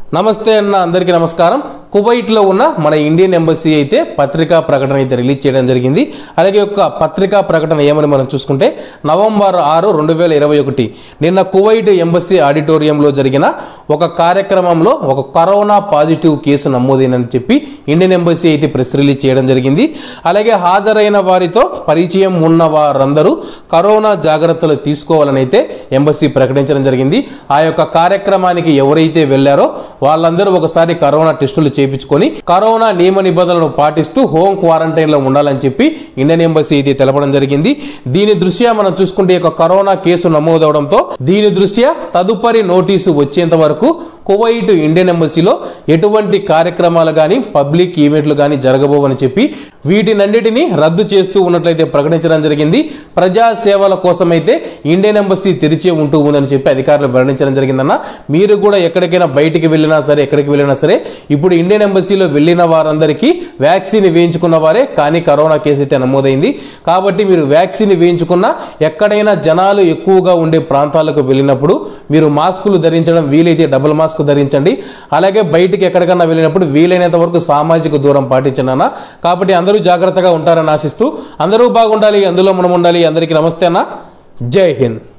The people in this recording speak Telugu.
నమస్తే అన్న అందరికీ నమస్కారం కువైట్లో ఉన్న మన ఇండియన్ ఎంబసీ అయితే పత్రికా ప్రకటన అయితే రిలీజ్ చేయడం జరిగింది అలాగే యొక్క పత్రికా ప్రకటన ఏమని మనం చూసుకుంటే నవంబర్ ఆరు రెండు వేల ఇరవై ఒకటి నిన్న కువైట్ ఎంబసీ ఆడిటోరియంలో జరిగిన ఒక కార్యక్రమంలో ఒక కరోనా పాజిటివ్ కేసు నమోదైందని చెప్పి ఇండియన్ ఎంబసీ అయితే ప్రెస్ రిలీజ్ చేయడం జరిగింది అలాగే హాజరైన వారితో పరిచయం ఉన్న వారందరూ కరోనా జాగ్రత్తలు తీసుకోవాలని అయితే ఎంబసీ ప్రకటించడం జరిగింది ఆ యొక్క కార్యక్రమానికి ఎవరైతే వెళ్లారో వాళ్ళందరూ ఒకసారి కరోనా టెస్టులు చేయించుకొని కరోనా నియమ నిబంధనలను పాటిస్తూ హోమ్ క్వారంటైన్ లో ఉండాలని చెప్పి ఇండియన్ ఎంబసీ అయితే తెలపడం జరిగింది దీని దృష్ట్యా మనం చూసుకుంటే ఈ యొక్క కరోనా కేసు నమోదవడంతో దీని దృష్ట్యా తదుపరి నోటీసు వచ్చేంత వరకు కువైట్ ఇండియన్ ఎంబసీలో ఎటువంటి కార్యక్రమాలు కానీ పబ్లిక్ ఈవెంట్లు కానీ జరగబోవని చెప్పి వీటినన్నిటినీ రద్దు చేస్తూ ఉన్నట్లయితే ప్రకటించడం జరిగింది ప్రజా సేవల కోసమైతే ఇండియన్ ఎంబసీ తెరిచే ఉంటూ ఉందని చెప్పి అధికారులు వెల్లడించడం జరిగిందన్న మీరు కూడా ఎక్కడికైనా బయటికి వెళ్ళినా సరే ఎక్కడికి వెళ్ళినా సరే ఇప్పుడు ఇండియన్ ఎంబసీలో వెళ్ళిన వారందరికీ వ్యాక్సిన్ వేయించుకున్న వారే కానీ కరోనా కేసు అయితే నమోదైంది కాబట్టి మీరు వ్యాక్సిన్ వేయించుకున్న ఎక్కడైనా జనాలు ఎక్కువగా ఉండే ప్రాంతాలకు వెళ్ళినప్పుడు మీరు మాస్కులు ధరించడం వీలైతే డబుల్ మాస్క్ ధరించండి అలాగే బయటికి ఎక్కడికన్నా వెళ్ళినప్పుడు వీలైనంత వరకు సామాజిక దూరం పాటించండి అన్న కాబట్టి అందరూ జాగ్రత్తగా ఉంటారని ఆశిస్తూ అందరూ బాగుండాలి అందులో మనం ఉండాలి అందరికీ నమస్తే అన్న జై హింద్